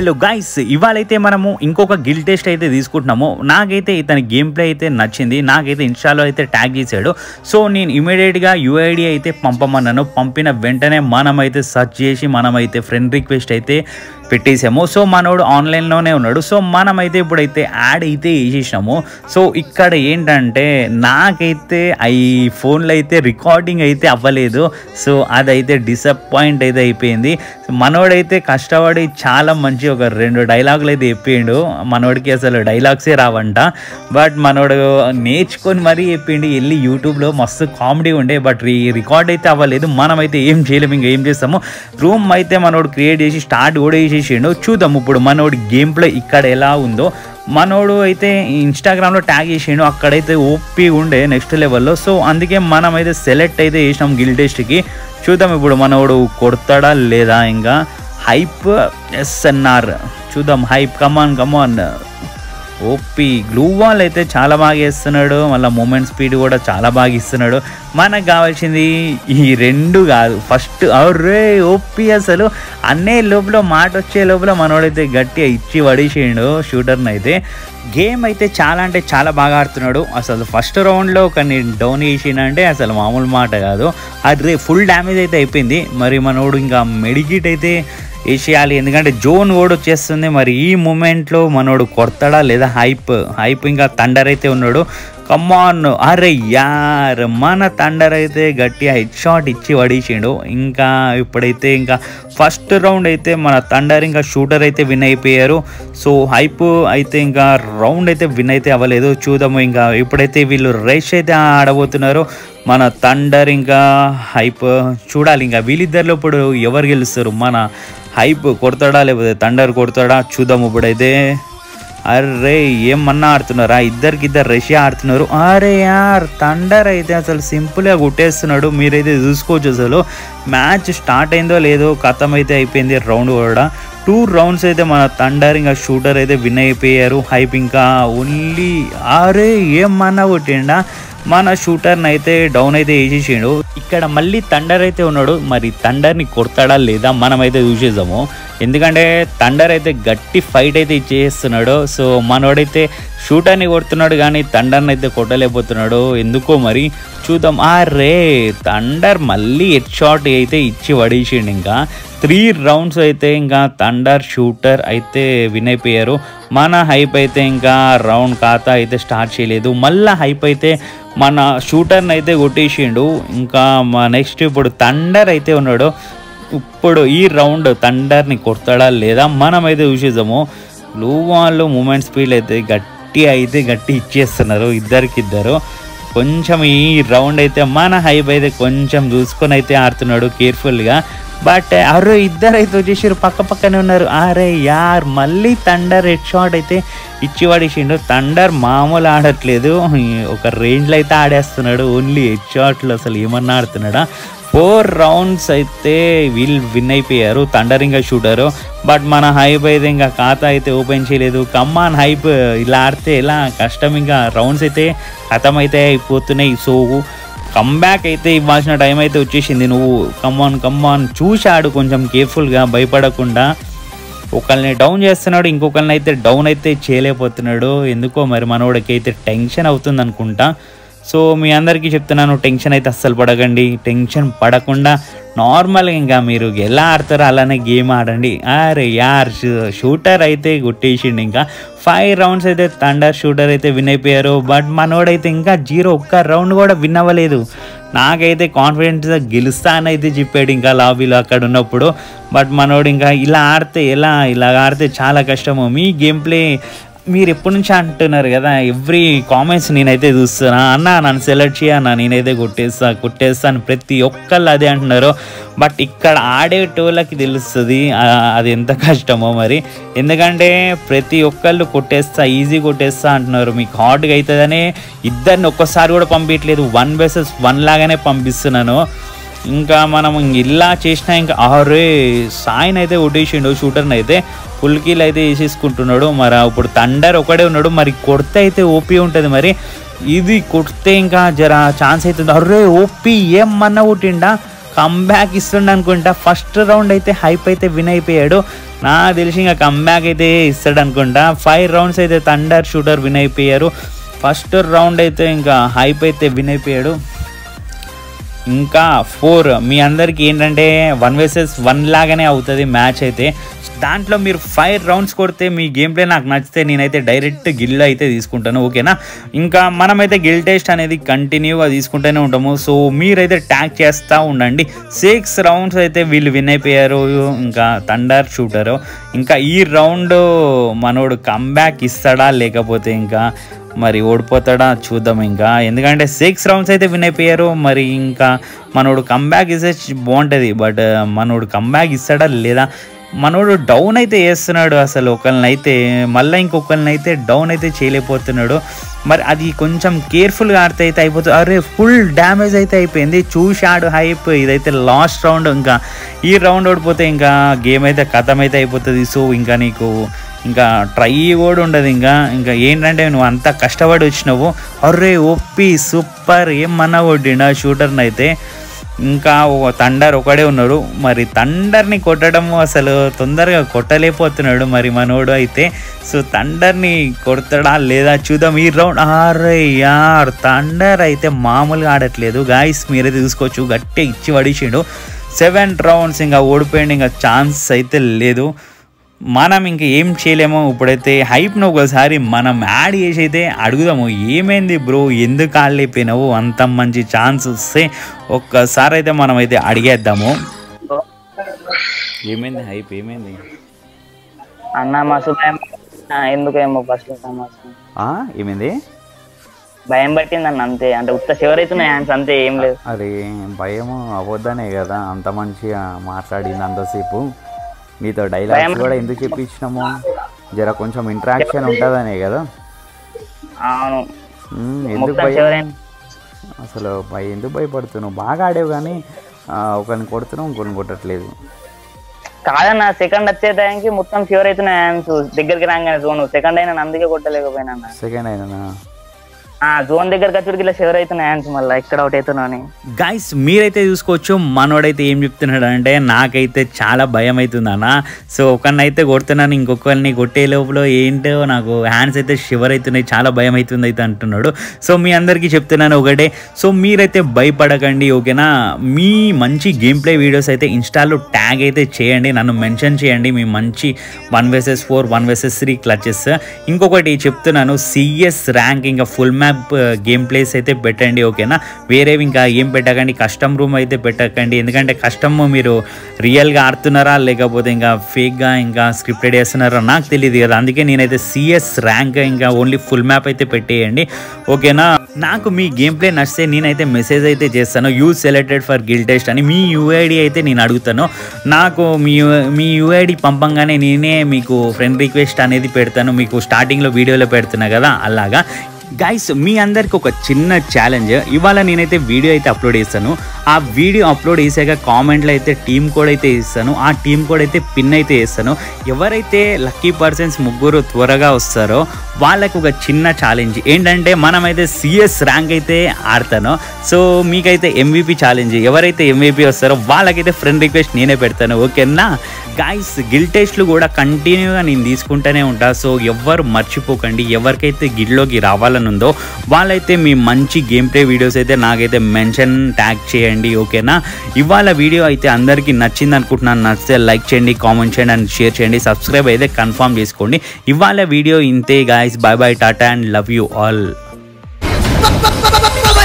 Hello guys ఇవాళైతే మనము ఇంకొక Gill test అయితే తీసుకుంటున్నాము నాకైతే ఇతని గేమ్ ప్లే అయితే నచ్చింది నాకైతే ఇన్స్టాలో అయితే ట్యాగ్ చేశాడు సో నేను ఇమీడియట్గా యూఐడి అయితే పంపమన్నాను పంపిన వెంటనే మనమైతే సెర్చ్ చేసి మనమైతే ఫ్రెండ్ రిక్వెస్ట్ అయితే పెట్టేసాము సో మనోడు ఆన్లైన్లోనే ఉన్నాడు సో మనమైతే ఇప్పుడైతే యాడ్ అయితే వేసేసినాము సో ఇక్కడ ఏంటంటే నాకైతే ఈ ఫోన్లో అయితే రికార్డింగ్ అయితే అవ్వలేదు సో అదైతే డిసప్పాయింట్ అయితే అయిపోయింది మనోడైతే కష్టపడి చాలా మంచి ఒక రెండు డైలాగులు అయితే చెప్పిండు మనోడికి అసలు డైలాగ్సే రావంట బట్ మనోడు నేర్చుకొని మరీ చెప్పిండు వెళ్ళి యూట్యూబ్లో మస్తు కామెడీ ఉండే బట్ ఈ రికార్డ్ అయితే అవ్వలేదు మనమైతే ఏం చేయలేము ఇంకా ఏం చేస్తాము రూమ్ అయితే మనోడు క్రియేట్ చేసి స్టార్ట్ కూడా చేసేసిండు చూద్దాం ఇప్పుడు మనోడి గేమ్ ప్లే ఇక్కడ ఎలా ఉందో మనోడు అయితే ఇన్స్టాగ్రామ్లో ట్యాగ్ చేసిండు అక్కడైతే ఓపీ ఉండే నెక్స్ట్ లెవెల్లో సో అందుకే మనం అయితే సెలెక్ట్ అయితే చేసినాం గిల్ టెస్ట్కి చూద్దాం ఇప్పుడు మనోడు కొడతాడా లేదా ఇంకా హైప్ ఎస్ఎన్ఆర్ చూద్దాం hype come on come on OP glue wall అయితే చాలా బాగా వేస్తున్నాడు మళ్ళీ మూమెంట్ స్పీడ్ కూడా చాలా బాగా ఇస్తున్నాడు మనకు కావాల్సింది ఈ రెండు కాదు ఫస్ట్ అర్రే ఓపీ అసలు అన్నే లోపల మాట వచ్చే లోపల మనోడైతే గట్టిగా ఇచ్చి పడేసేయండు షూటర్ని అయితే గేమ్ అయితే చాలా అంటే చాలా బాగా ఆడుతున్నాడు అసలు ఫస్ట్ రౌండ్లో కానీ డౌన్ చేసిండంటే అసలు మామూలు మాట కాదు అది ఫుల్ డ్యామేజ్ అయితే అయిపోయింది మరి మనోడు ఇంకా మెడికిట్ అయితే వేసేయాలి ఎందుకంటే జోన్ కూడా వచ్చేస్తుంది మరి ఈ మూమెంట్లో మనోడు కొడతాడా లేదా హైప్ హైప్ ఇంకా తండర్ అయితే ఉన్నాడు కమాన్ అరే యార్ మన తండర్ అయితే గట్టి హెడ్ షాట్ ఇచ్చి పడేసిండు ఇంకా ఇప్పుడైతే ఇంకా ఫస్ట్ రౌండ్ అయితే మన తండర్ ఇంకా షూటర్ అయితే విన్ అయిపోయారు సో హైప్ అయితే ఇంకా రౌండ్ అయితే విన్ అయితే అవ్వలేదు చూద్దాము ఇంకా ఇప్పుడైతే వీళ్ళు రేస్ అయితే ఆడబోతున్నారు మన తండర్ ఇంకా హైప్ చూడాలి ఇంకా వీళ్ళిద్దరిలో ఇప్పుడు ఎవరు గెలుస్తారు మన హైప్ కొడతాడా లేకపోతే తండర్ కొడతాడా చూద్దాం ఇప్పుడైతే అరే ఏమన్నా ఆడుతున్నారా ఇద్దరికి ఇద్దరు రష్యా ఆడుతున్నారు అరే యార్ తండర్ అయితే అసలు సింపుల్గా కొట్టేస్తున్నాడు మీరైతే చూసుకోవచ్చు అసలు మ్యాచ్ స్టార్ట్ అయిందో లేదో కథం అయితే అయిపోయింది రౌండ్ కూడా టూ రౌండ్స్ అయితే మన తండర్ ఇంకా షూటర్ అయితే విన్ అయిపోయారు హైప్ ఇంకా ఓన్లీ అరే ఏమన్నా కొట్టిండా మన షూటర్ని అయితే డౌన్ అయితే వేసేసిండు ఇక్కడ మళ్ళీ తండర్ అయితే ఉన్నాడు మరి తండర్ని కొడతాడా లేదా మనమైతే చూసేద్దాము ఎందుకంటే తండర్ అయితే గట్టి ఫైట్ అయితే ఇచ్చేస్తున్నాడు సో మనోడైతే షూటర్ని కొడుతున్నాడు కానీ తండర్ని అయితే కొట్టలేకపోతున్నాడు ఎందుకో మరి చూద్దాం ఆ రే తండర్ మళ్ళీ హెడ్ షాట్ అయితే ఇచ్చి పడేసిండు ఇంకా త్రీ రౌండ్స్ అయితే ఇంకా తండర్ షూటర్ అయితే విన్ అయిపోయారు మన హైప్ అయితే ఇంకా రౌండ్ ఖాతా అయితే స్టార్ట్ చేయలేదు మళ్ళీ హైప్ అయితే మన షూటర్ని అయితే కొట్టేసిండు ఇంకా మా నెక్స్ట్ ఇప్పుడు తండర్ అయితే ఉన్నాడు ఇప్పుడు ఈ రౌండ్ తండర్ని కొడతాడా లేదా మనమైతే చూసేద్దాము బ్లూ వాళ్ళు మూమెంట్ స్పీడ్ అయితే గట్టి అయితే గట్టి ఇచ్చేస్తున్నారు ఇద్దరికిద్దరు కొంచెం ఈ రౌండ్ అయితే మన హైప్ అయితే కొంచెం చూసుకొని అయితే ఆడుతున్నాడు కేర్ఫుల్గా బట్ అరే ఇద్దరు అయితే వచ్చేసారు పక్క పక్కనే ఉన్నారు అరే యార్ మళ్ళీ తండర్ హెడ్ షాట్ అయితే ఇచ్చి పడేసిండు తండర్ మామూలు ఆడట్లేదు ఒక రేంజ్లో అయితే ఆడేస్తున్నాడు ఓన్లీ హెడ్ షాట్లు అసలు ఏమన్నా ఆడుతున్నాడా ఫోర్ రౌండ్స్ అయితే వీళ్ళు విన్ అయిపోయారు తండర్ ఇంకా షూటరు బట్ మన హైప్ అయితే ఇంకా ఖాతా అయితే ఓపెన్ చేయలేదు కమ్మాన్ హైప్ ఇలా ఆడితే ఎలా కష్టం ఇంకా రౌండ్స్ అయితే ఖతం అయితే అయిపోతున్నాయి సో కమ్బ్యాక్ అయితే ఇవ్వాల్సిన టైం అయితే వచ్చేసింది నువ్వు కమ్మాన్ కమ్మాన్ చూశాడు కొంచెం కేర్ఫుల్గా భయపడకుండా ఒకరిని డౌన్ చేస్తున్నాడు ఇంకొకరిని అయితే డౌన్ అయితే చేయలేకపోతున్నాడు ఎందుకో మరి మనోడికి అయితే టెన్షన్ అవుతుంది అనుకుంటా సో మీ అందరికీ చెప్తున్నాను టెన్షన్ అయితే అస్సలు పడకండి టెన్షన్ పడకుండా నార్మల్గా ఇంకా మీరు ఎలా ఆడతారో అలానే గేమ్ ఆడండి అరే యార్ షూటర్ అయితే కొట్టేసిండు ఇంకా ఫైవ్ రౌండ్స్ అయితే థండర్ షూటర్ అయితే విన్ అయిపోయారు బట్ మనోడైతే ఇంకా జీరో ఒక్క రౌండ్ కూడా విన్ అవ్వలేదు నాకైతే కాన్ఫిడెంట్గా గెలుస్తానైతే చెప్పాడు ఇంకా లాబీలో అక్కడ ఉన్నప్పుడు బట్ మనోడు ఇంకా ఇలా ఆడితే ఎలా ఇలా ఆడితే చాలా కష్టము మీ గేమ్ ప్లే మీరు ఎప్పటి నుంచి అంటున్నారు కదా ఎవ్రీ కామెంట్స్ నేనైతే చూస్తున్నా అన్న నన్ను సెలెక్ట్ చేయన్నా నేనైతే కొట్టేస్తా కొట్టేస్తాను ప్రతి ఒక్కళ్ళు అదే అంటున్నారు బట్ ఇక్కడ ఆడేటోళ్ళకి తెలుస్తుంది ఆ, అది ఎంత కష్టమో మరి ఎందుకంటే ప్రతి ఒక్కళ్ళు కొట్టేస్తా ఈజీ కొట్టేస్తా అంటున్నారు మీకు హార్డ్గా అవుతుందనే ఇద్దరిని ఒక్కసారి కూడా పంపించట్లేదు వన్ బేసెస్ వన్ లాగానే పంపిస్తున్నాను ఇంకా మనం ఇలా చేసినా ఇంకా ఆరే సాయిన్ అయితే కొట్టేసిండు షూటర్ని అయితే ఫుల్ కిల్ అయితే వేసేసుకుంటున్నాడు మరి ఇప్పుడు తండర్ ఒకడే ఉన్నాడు మరి కొడితే అయితే ఓపీ ఉంటుంది మరి ఇది కొడితే ఇంకా జర ఛాన్స్ అవుతుంది అర్రే ఓపీ ఏమన్నా కొట్టిండా కమ్బ్యాక్ ఇస్తుండ అనుకుంటా ఫస్ట్ రౌండ్ అయితే హైప్ అయితే విన్ అయిపోయాడు నాకు తెలిసి ఇంకా కమ్బ్యాక్ అయితే ఇస్తాడు అనుకుంటా ఫైవ్ రౌండ్స్ అయితే థండర్ షూటర్ విన్ అయిపోయారు ఫస్ట్ రౌండ్ అయితే ఇంకా హైప్ అయితే విన్ అయిపోయాడు ఇంకా ఫోర్ మీ అందరికీ ఏంటంటే వన్ వర్సెస్ వన్ లాగానే అవుతుంది మ్యాచ్ అయితే దాంట్లో మీరు ఫైవ్ రౌండ్స్ కొడితే మీ గేమ్ ప్లే నాకు నచ్చితే నేనైతే డైరెక్ట్ గిల్ అయితే తీసుకుంటాను ఓకేనా ఇంకా మనమైతే గిల్ టెస్ట్ అనేది కంటిన్యూగా తీసుకుంటూనే ఉంటాము సో మీరైతే ట్యాగ్ చేస్తూ ఉండండి సిక్స్ రౌండ్స్ అయితే వీళ్ళు విన్ అయిపోయారు ఇంకా థండర్ షూటరు ఇంకా ఈ రౌండ్ మనోడు కమ్బ్యాక్ ఇస్తాడా లేకపోతే ఇంకా మరి ఓడిపోతాడా చూద్దాం ఇంకా ఎందుకంటే సిక్స్ రౌండ్స్ అయితే విన్ అయిపోయారు మరి ఇంకా మనోడు కమ్బ్యాక్ ఇస్తే బాగుంటుంది బట్ మనోడు కమ్బ్యాక్ ఇస్తాడా లేదా మనోడు డౌన్ అయితే వేస్తున్నాడు అసలు ఒకరిని అయితే మళ్ళీ ఇంకొకరిని అయితే డౌన్ అయితే చేయలేకపోతున్నాడు మరి అది కొంచెం కేర్ఫుల్గా ఆడితే అయితే అయిపోతుంది అరే ఫుల్ డ్యామేజ్ అయితే అయిపోయింది చూశాడు హైప్ ఇదైతే లాస్ట్ రౌండ్ ఇంకా ఈ రౌండ్ ఓడిపోతే ఇంకా గేమ్ అయితే కథం అయితే అయిపోతుంది సో ఇంకా నీకు ఇంకా ట్రై కూడా ఉండదు ఇంకా ఇంకా ఏంటంటే నువ్వు అంత కష్టపడి వచ్చినావు అర్రే ఒప్పి సూపర్ ఏమన్నా కొట్టిండు ఆ షూటర్ని అయితే ఇంకా ఒక తండర్ ఒకడే ఉన్నారు మరి తండర్ని కొట్టడం అసలు తొందరగా కొట్టలేకపోతున్నాడు మరి మనోడు అయితే సో తండర్ని కొడతాడా లేదా చూద్దాం ఈ రౌండ్ అరే యార్ తండర్ అయితే మామూలుగా ఆడట్లేదు గాయస్ మీరైతే చూసుకోవచ్చు గట్టి ఇచ్చి పడిచిండు సెవెన్ రౌండ్స్ ఇంకా ఓడిపోయింది ఇంకా ఛాన్స్ అయితే లేదు మనం ఇంక ఏం చేయలేము ఇప్పుడైతే హైప్ను ఒకసారి మనం యాడ్ చేసి అయితే అడుగుదాము ఏమైంది బ్రో ఎందుకు ఆడలేకపోయినావు అంత మంచి ఛాన్స్ వస్తే ఒక్కసారి అయితే మనం అయితే అడిగేద్దాము ఏమైంది హైప్ ఏమైంది అన్న మస్తు భయం ఆ, ఎందుకేమో ఫస్ట్ మస్తు ఆ, ఏమైంది భయం పట్టింది అన్న అంతే అంటే ఉత్త షివర్ అవుతున్నాయి హ్యాండ్స్ అంతే ఏం లేదు అరే భయం అవ్వద్దనే కదా అంత మంచిగా మాట్లాడింది అంతసేపు నీతో డైలాగ్స్ భయం- కూడా ఎందుకు చెప్పించినాము జర కొంచెం ఇంటరాక్షన్ ఉంటుందనే కదా అవును ఉమ్, ఎందుకు మొత్తం భయం షివర్ అయింది అసలు భయ ఎందుకు భయపడుతున్నావు బాగా ఆడేవు కానీ ఆ, ఒకరిని కొడుతున్నావు ఇంకొకరిని కొట్టట్లేదు కాదన్న సెకండ్ వచ్చే టైంకి మొత్తం షివర్ అవుతున్నాయి హ్యాండ్స్ దగ్గరికి రాగానే జోన్ సెకండ్ అయినా అందుకే కొట్టలేకపోయినా అన్న. సెకండ్ అయినా ఆ జోన్ దగ్గరికి వచ్చి ఇలా షివర్ అవుతున్నాయి హ్యాండ్స్ మళ్ళీ ఇక్కడ అవుట్ అవుతున్నాను గైస్ మీరైతే చూసుకోవచ్చు మనోడైతే ఏం చెప్తున్నాడు అంటే నాకైతే చాలా భయం అవుతుంది అన్న సో ఒకరిని అయితే కొడుతున్నాను ఇంకొకరిని కొట్టే లోపల ఏంటో నాకు హ్యాండ్స్ అయితే షివర్ అవుతున్నాయి చాలా భయం అవుతుంది అయితే అంటున్నాడు సో మీ అందరికీ చెప్తున్నాను ఒకటే సో మీరైతే భయపడకండి ఓకేనా మీ మంచి గేమ్ ప్లే వీడియోస్ అయితే ఇన్స్టాలో ట్యాగ్ అయితే చేయండి నన్ను మెన్షన్ చేయండి మీ మంచి one versus four one versus three clutches ఇంకొకటి చెప్తున్నాను సిఎస్ ర్యాంక్ ఇంకా ఫుల్ మ్యాప్ గేమ్ ప్లేస్ అయితే పెట్టండి ఓకేనా వేరేవి ఇంకా ఏం పెట్టకండి కస్టమ్ రూమ్ అయితే పెట్టకండి ఎందుకంటే కస్టమ్ మీరు రియల్గా ఆడుతున్నారా లేకపోతే ఇంకా ఫేక్గా ఇంకా స్క్రిప్టెడ్ చేస్తున్నారా నాకు తెలియదు కదా అందుకే నేనైతే సిఎస్ ర్యాంక్ ఇంకా ఓన్లీ ఫుల్ మ్యాప్ అయితే పెట్టేయండి ఓకేనా నాకు మీ గేమ్ ప్లే నచ్చితే నేనైతే మెసేజ్ అయితే చేస్తాను use selected for guild test అని మీ యూఐడి అయితే నేను అడుగుతాను నాకు మీ మీ యూఐడి పంపంగానే నేనే మీకు ఫ్రెండ్ రిక్వెస్ట్ అనేది పెడతాను మీకు స్టార్టింగ్లో వీడియోలో పెడుతున్నా కదా అలాగా గైస్ మీ అందరికి ఒక చిన్న ఛాలెంజ్ ఇవాళ నేనైతే వీడియో అయితే అప్లోడ్ చేస్తాను ఆ వీడియో అప్లోడ్ చేసాక కామెంట్లో అయితే టీమ్ కోడ్ అయితే ఇస్తాను ఆ టీమ్ కోడ్ అయితే పిన్ అయితే వేస్తాను ఎవరైతే లక్కీ పర్సన్స్ ముగ్గురు త్వరగా వస్తారో వాళ్ళకు ఒక చిన్న ఛాలెంజ్ ఏంటంటే మనమైతే సిఎస్ ర్యాంక్ అయితే ఆడతాను సో మీకైతే ఎంవీపీ ఛాలెంజ్ ఎవరైతే ఎంవీపీ వస్తారో వాళ్ళకైతే ఫ్రెండ్ రిక్వెస్ట్ నేనే పెడతాను ఓకేనా గాయస్ గిల్ టెస్ట్లు కూడా కంటిన్యూగా నేను తీసుకుంటూనే ఉంటా సో ఎవ్వరు మర్చిపోకండి ఎవరికైతే గిల్లోకి రావాలని ఉందో వాళ్ళైతే మీ మంచి గేమ్ ప్లే వీడియోస్ అయితే నాకైతే మెన్షన్ ట్యాగ్ చేయండి ఓకేనా ఇవాళ వీడియో అయితే అందరికీ నచ్చింది అనుకుంటున్నాను నచ్చితే లైక్ చేయండి కామెంట్ చేయండి అండ్ షేర్ చేయండి సబ్స్క్రైబ్ అయితే కన్ఫర్మ్ చేసుకోండి ఇవాళ వీడియో ఇంతే guys bye bye tata and love you all